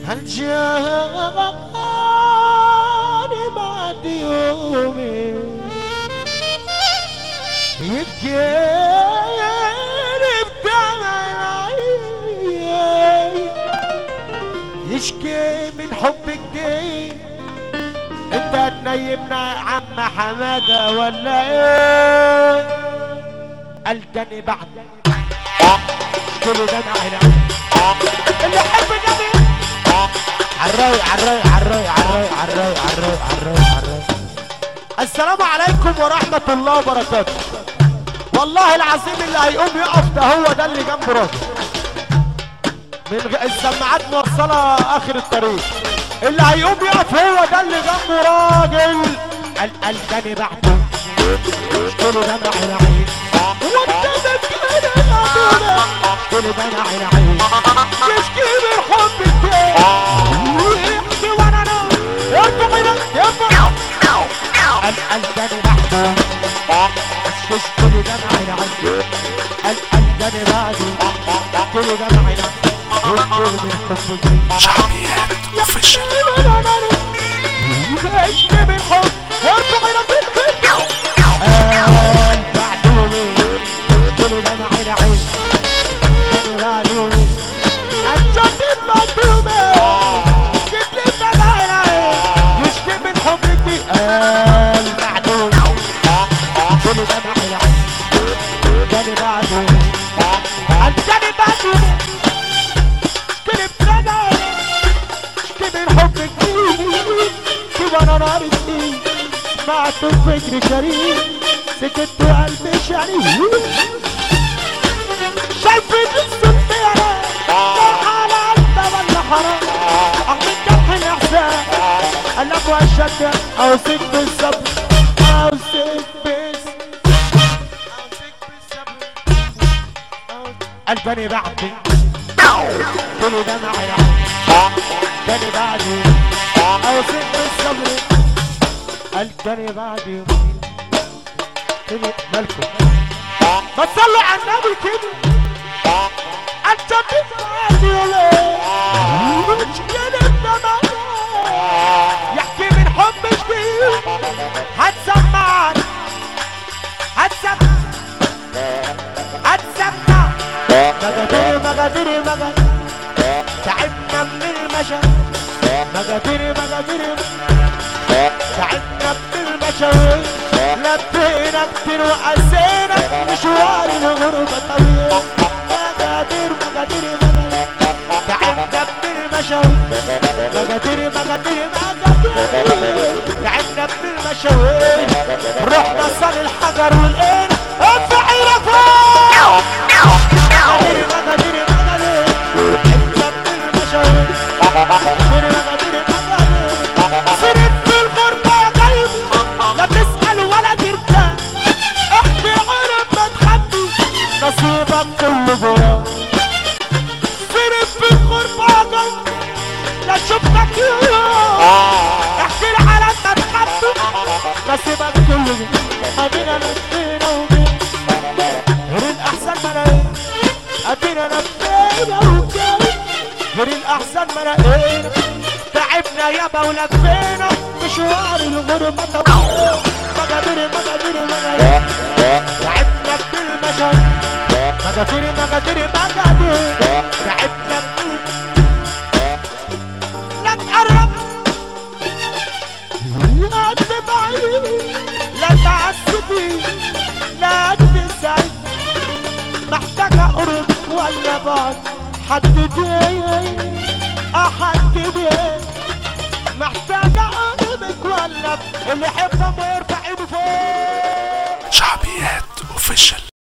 هل جاني بعد يومي يبكي يشكي من حبك دي انت هتنيمنا عم حمادة ولا ايه قلتني بعد كل ده معنا اللي يحب النبي عالرايق عالرايق عالرايق عالرايق عالرايق عالرايق عالرايق عالرايق السلام عليكم ورحمة الله وبركاته والله العظيم اللي هيقوم يقف ده هو ده اللي جنب راجل من غ- السماعات موصلة آخر الطريق اللي هيقوم يقف هو ده اللي جنبه راجل قال قال تاني بعده كل ده مع العين وابتدى كده بعدنا كل ده مع العين يشكي من حب التاني يحكي وانا انا ارفع ايدك ارفع قال قال تاني بعده مش كل ده مع العين قال قال تاني بعده كل ده مع العين وكل من حب التاني شعبيات اوفيشال عشت بالحب وارفع ايدك قال بعدوني كل ده مع العين كانوا بعدوني عشت بعدوني جبت لي مع العين يشتي من حب كتير قال بعدوني كل ده مع العين كانوا بعدوني عشت بعدوني كل بلاد كبر حب كتير كبر انا نار كتير سمعت فكر كريم سكت قلبي شريم شايفين الصوت انا على قلبي ولا حرام احمد جرح الاحسان قلب وشك او سك بالصبر او سك بس او سك بالصبر قلبني بعدي كل ده معايا تاني بعدي او سن الصبر قال تاني بعدي تاني مالكم ما تصلوا على النبي كده انت بتفعل ولا مش كده انت يحكي من حب جديد هتسمعني هتسمع هتسمع مقادير مقادير مقادير تعبنا من المشى مقادير مقادير تعبنا من المشاوير لفينا كتير وقسينا مشوار الغربة طويل مقادير مقادير مقادير تعبنا من المشاوير مقادير مقادير مقادير تعبنا من المشاوير رحنا صار الحجر والقين ارفع ايدك فوق مقادير مقادير مقادير تعبنا من المشاوير مقادير مقادير مقادير صرت في الغربة يا قلبي لا تسأل ولا ترتاح احكي عرب ما تخبي نصيبك كله براء صرت في الغربة يا قلبي لا شفتك يوم احكي العالم ما تخبي نصيبك كله ادينا نفسينا وبين غير الاحسن ما انا ادينا نفسينا وبين غير الاحسن ما لقينا تعبنا يابا ولفينا مشوار الغربة طويل مقادير مقادير مقادير تعبنا بالمشهد مقادير مقادير مقادير تعبنا بال لا تقرب لا تبعد لا تعذبي لا تسعد محتاجة قرب ولا بعد حددي احددي محتاجة قربك ولا اللي يحب ما يرفع ايده فوق شعبيات اوفيشال